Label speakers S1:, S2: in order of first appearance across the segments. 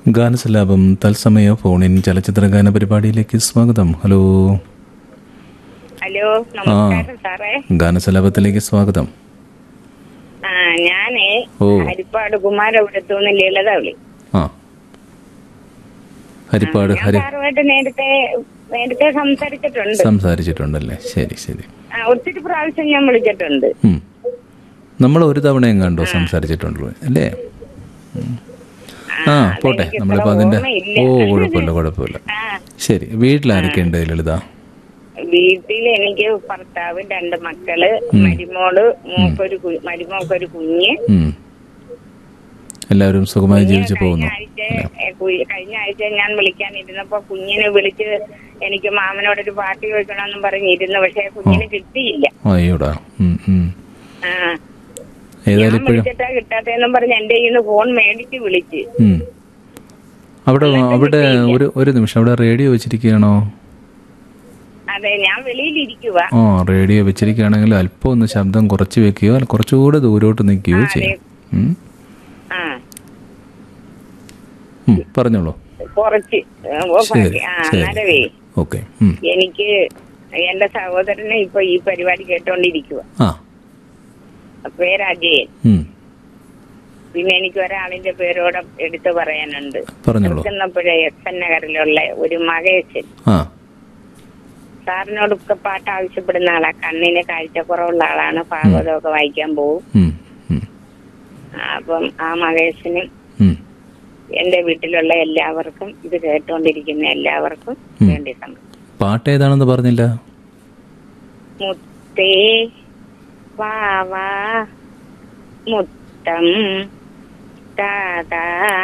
S1: ഗാനസലാപം തത്സമയ ഫോണിൻ ചലച്ചിത്ര ഗാന പരിപാടിയിലേക്ക് സ്വാഗതം ഹലോ
S2: ഹലോ നമസ്കാരം സാറേ
S1: ഗാനസലാപത്തിലേക്ക് സ്വാഗതം
S2: ആ ഞാനേ
S1: ഓ.
S2: ഹരിപ്പാട് കുമാരപുരത്തുനിന്ന് ലളിത വിളി
S1: ആ ഹരിപ്പാട്
S2: ഞാൻ
S1: ഹരി
S2: സാറുമായിട്ട് നേരത്തെ നേരത്തെ സംസാരിച്ചിട്ടുണ്ട്
S1: സംസാരിച്ചിട്ടുണ്ടല്ലേ ശരി ശരി
S2: ആ, ഒത്തിരി പ്രാവശ്യം ഞാൻ വിളിച്ചിട്ടുണ്ട്
S1: ഉം. നമ്മൾ ഒരു തവണയും കണ്ടോ സംസാരിച്ചിട്ടുള്ളൂ അല്ലേ ഉം. ആ പോട്ടെ
S2: അതെനിക്ക്
S1: നമ്മളിപ്പോ
S2: ഇത്ര
S1: അതിന്റെ
S2: ഓർമ്മയില്ല.
S1: ഓ കുഴപ്പമില്ല കുഴപ്പമില്ല
S2: ആ
S1: ശരി വീട്ടിലാരൊക്കെ ഉണ്ട് ലളിത
S2: വീട്ടിൽ എനിക്ക് ഭർത്താവ് രണ്ട് മക്കള് മരുമോള് മോക്കൊരു കു- മരുമോക്കൊരു കുഞ്ഞ്
S1: ഉം. എല്ലാവരും സുഖമായി ജീവിച്ചു
S2: കഴിഞ്ഞ
S1: പോകുന്നു
S2: ആഴ്ച ഏ, കു- കഴിഞ്ഞ ആഴ്ച ഞാൻ വിളിക്കാനിരുന്നപ്പോ കുഞ്ഞിനെ വിളിച്ച് എനിക്ക് മാമനോടൊരു പാട്ട് ചോദിക്കണമെന്നും പറഞ്ഞിരുന്നു പക്ഷെ കുഞ്ഞിന് കിട്ടിയില്ല
S1: അയ്യോടാ ഉം, ഉം.
S2: ആ
S1: ഏതായാലും
S2: ഞാൻ
S1: ഇപ്പോഴും
S2: വിളിച്ചിട്ടാ കിട്ടാത്തെന്നും പറഞ്ഞ് എന്റെ കയ്യിൽ നിന്ന് ഫോൺ മേടിച്ച് വിളിച്ച്
S1: ഉം. അവിടെ അവിടെ ഒരു ഒരു നിമിഷം അവിടെ റേഡിയോ വെച്ചിരിക്കുകയാണോ
S2: അതെ ഞാൻ വെളിയിലിരിക്കുക
S1: ആ റേഡിയോ വെച്ചിരിക്കുകയാണെങ്കിൽ അല്പം ഒന്ന് ശബ്ദം കുറച്ച് വെക്കുകയോ അല്ല കുറച്ചുകൂടെ ദൂരോട്ട് നിൽക്കുകയോ ചെയ്യും ഉം.
S2: ആ
S1: ഉം, പറഞ്ഞോളൂ
S2: കുറച്ച് ഏ, ഓ,
S1: ശരി
S2: ആ
S1: ശരി
S2: അന്നേരവേ
S1: ഓക്കെ
S2: എനിക്ക് എന്റെ സഹോദരനെ ഇപ്പൊ ഈ പരിപാടി കേട്ടോണ്ടിരിക്കുക
S1: ആ
S2: പേര് അജയൻ
S1: ഉം.
S2: പിന്നെ എനിക്ക് ഒരാളിന്റെ പേരോടെ എടുത്തു പറയാനുണ്ട്
S1: പറഞ്ഞോളൂ
S2: നിൽക്കുന്നപ്പോഴേ എസ് എൻ നഗറിലുള്ള ഒരു മകേശൻ
S1: ആ
S2: സാറിനോടൊക്കെ പാട്ട് ആവശ്യപ്പെടുന്ന ആളാ കണ്ണിന് കാഴ്ചക്കുറവുള്ള ആളാണ് ഭാഗവതമൊക്കെ വായിക്കാൻ പോകും
S1: ഉം, ഉം,
S2: അപ്പം ആ മകേശനും
S1: ഉം.
S2: എന്റെ വീട്ടിലുള്ള എല്ലാവർക്കും ഇത് കേട്ടോണ്ടിരിക്കുന്ന എല്ലാവർക്കും
S1: ഉം.
S2: വേണ്ടി സമർപ്പിക്കുന്നു.
S1: പാട്ട് ഏതാണെന്ന് പറഞ്ഞില്ല
S2: മുത്തേ വാവാ മുത്തം താതാ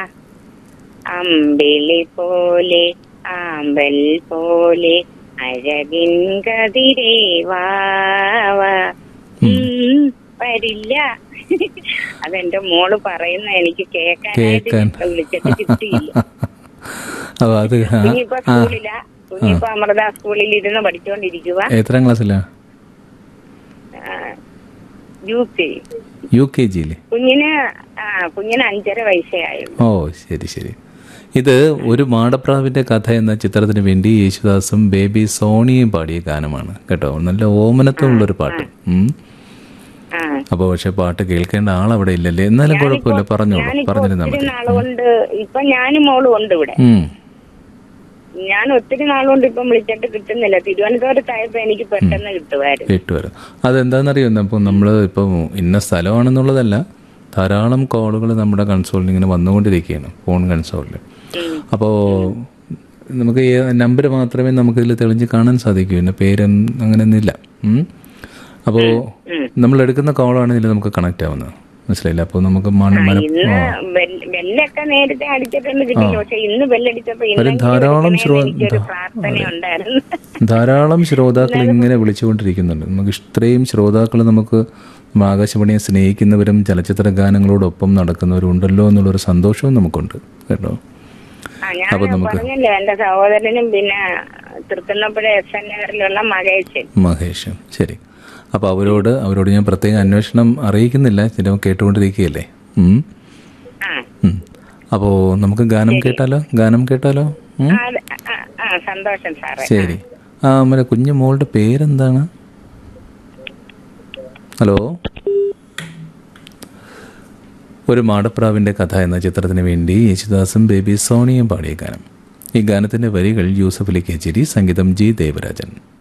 S2: അമ്പിളി പോലെ ആമ്പൽ പോലെ അഴകിൻ കതിരേ വാവാ ഉം, വരില്ല അതെന്റെ മോള് പറയുന്ന എനിക്ക് കേൾക്കാനായിട്ട്
S1: കേൾക്കാൻ.
S2: വിളിച്ചിട്ട് കിട്ടിയില്ല
S1: അപ്പൊ അത് ആ,
S2: കുഞ്ഞിപ്പോ
S1: ആ
S2: സ്കൂളിലാ കുഞ്ഞിപ്പോ അമൃത സ്കൂളിൽ ഇരുന്ന് പഠിച്ചുകൊണ്ടിരിക്കുക
S1: എത്രാം ക്ലാസ്സിലാ
S2: യു കെ
S1: യു കെ ജിയില്
S2: കുഞ്ഞിന് ആ കുഞ്ഞിന് അഞ്ചര വയസ്സേ ആയുള്ളൂ
S1: ഓ ശരി ശരി ഇത് ഒരു മാടപ്രാവിന്റെ കഥ എന്ന ചിത്രത്തിന് വേണ്ടി യേശുദാസും ബേബി സോണിയും പാടിയ ഗാനമാണ് കേട്ടോ നല്ല ഓമനത്വമുള്ളൊരു പാട്ട് ഉം.
S2: ആ
S1: അപ്പൊ പക്ഷെ പാട്ട് കേൾക്കേണ്ട ആൾ അവിടെ ഇല്ലല്ലേ എന്നാലും കുഴപ്പമില്ല പറഞ്ഞോളൂ
S2: ഞാനിപ്പോ
S1: പറഞ്ഞിരുന്നാ
S2: ഒത്തിരി
S1: മതി
S2: നാളുകൊണ്ട് ഇപ്പൊ ഞാനും മോളും ഉണ്ട് ഇവിടെ
S1: ഉം.
S2: ഞാൻ ഒത്തിരി നാളുകൊണ്ട് ഇപ്പം വിളിച്ചിട്ട് കിട്ടുന്നില്ല തിരുവനന്തപുരത്തായപ്പോ എനിക്ക് പെട്ടെന്ന് കിട്ടുമായിരുന്നു
S1: കേട്ടുവരാം അതെന്താണെന്നറിയോ അപ്പോൾ നമ്മൾ ഇപ്പോൾ ഇന്ന സ്ഥലമാണെന്നുള്ളതല്ല ധാരാളം കോളുകൾ നമ്മുടെ കൺസോളിൽ ഇങ്ങനെ വന്നുകൊണ്ടിരിക്കുകയാണ് ഫോൺ കൺസോളിൽ
S2: ഉം.
S1: അപ്പോൾ നമുക്ക് ഈ നമ്പർ മാത്രമേ നമുക്കിതിൽ തെളിഞ്ഞ് കാണാൻ സാധിക്കൂ പിന്നെ പേരും അങ്ങനെയൊന്നുമില്ല അപ്പോൾ നമ്മൾ എടുക്കുന്ന കോളാണ് ഇതിൽ നമുക്ക് കണക്റ്റ് ആവുന്നത് മനസ്സിലായില്ല അപ്പോൾ നമുക്ക് മന മന
S2: ഇന്ന് ബെൽ- ബെല്ലൊക്കെ നേരത്തെ അടിച്ചിട്ടുണ്ട് കിട്ടിയില്ല പക്ഷെ ഇന്ന് ബെല്ലടിച്ചപ്പോ
S1: ഒരു
S2: ഇന്നെങ്കിലും
S1: ധാരാളം
S2: വിളിക്കണേന്ന്
S1: ശ്രോ-
S2: എനിക്കൊരു പ്രാർത്ഥന ഉണ്ടായിരുന്നു
S1: ധാരാളം ശ്രോതാക്കൾ ഇങ്ങനെ വിളിച്ചുകൊണ്ടിരിക്കുന്നുണ്ട് നമുക്ക് ഇത്രയും ശ്രോതാക്കൾ നമുക്ക് ആകാശവാണിയെ സ്നേഹിക്കുന്നവരും ചലച്ചിത്ര ഗാനങ്ങളോടൊപ്പം നടക്കുന്നവരും ഉണ്ടല്ലോ എന്നുള്ളൊരു സന്തോഷവും നമുക്കുണ്ട് കേട്ടോ
S2: ആ ഞാൻ പറഞ്ഞല്ലോ എന്റെ സഹോദരനും പിന്നെ തൃക്കുന്നപ്പുഴ എസ് എൻ നഗറിലുള്ള മകേശൻ
S1: മഹേഷ് ശരി അപ്പോൾ അവരോട് അവരോട് ഞാൻ പ്രത്യേക അന്വേഷണം അറിയിക്കുന്നില്ല ചിലവ് കേട്ടുകൊണ്ടിരിക്കുകയല്ലേ ഉം.
S2: ആ
S1: ഉം. അപ്പോൾ നമുക്ക് ഗാനം കേട്ടാലോ ഗാനം കേട്ടാലോ ഉം?
S2: ആ, അത് ആ, ആ സന്തോഷം സാറേ
S1: ശരി ആ മറ്റേ കുഞ്ഞു മോളുടെ പേരെന്താണ് ഹലോ ഒരു മാടപ്രാവിന്റെ കഥ എന്ന ചിത്രത്തിന് വേണ്ടി യേശുദാസും ബേബി സോണിയും പാടിയ ഗാനം ഈ ഗാനത്തിന്റെ വരികൾ യൂസഫ് അലി കേച്ചേരി സംഗീതം ജി ദേവരാജൻ